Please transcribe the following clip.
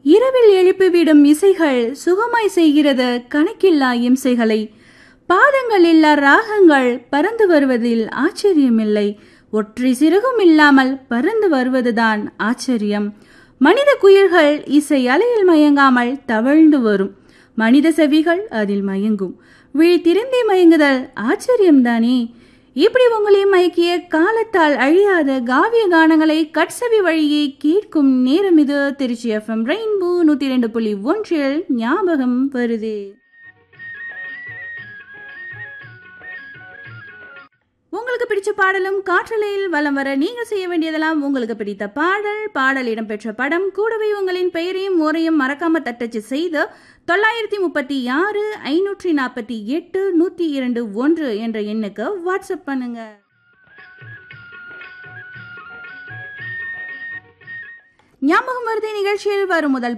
இரவில் எழுப்பிவிடும் இசைகள் சுகமாய் செய்கிறது கணக்கில்லா இம்சைகளை பாதங்கள் இல்லா ராகங்கள் பறந்து வருவதில் ஆச்சரியமில்லை ஒற்றை சிறகும் இல்லாமல் பறந்து வருவதுதான் ஆச்சரியம் மனித குயில்கள் இசை அலையில் மயங்காமல் தவழ்ந்து வரும் மனித செவிகள் அதில் மயங்கும் விழித்திருந்தே மயங்குதல் ஆச்சரியம்தானே இப்படி உங்களையும் மயக்கிய காலத்தால் அழியாத காவிய கானங்களை கட்சவி வழியே கேட்கும் நேரம் இது திருச்சி எஃப்எம் ரெயின்போ நூத்தி ரெண்டு புள்ளி ஒன்றில் ஞாபகம் வருது உங்களுக்கு பிடிச்ச பாடலும் காற்றலையில் வலம் வர நீங்க செய்ய வேண்டியதெல்லாம் உங்களுக்கு பிடித்த பாடல் பாடல் இடம்பெற்ற படம் கூடவே உங்களின் பெயரையும் முறையும் மறக்காம தட்டச்சு செய்து தொள்ளாயிரத்தி முப்பத்தி ஆறு ஐநூற்றி நாற்பத்தி எட்டு நூத்தி இரண்டு ஒன்று என்ற எண்ணுக்கு வாட்ஸ்அப் பண்ணுங்க ஞாபகம் வருதை நிகழ்ச்சியில் வரும் முதல்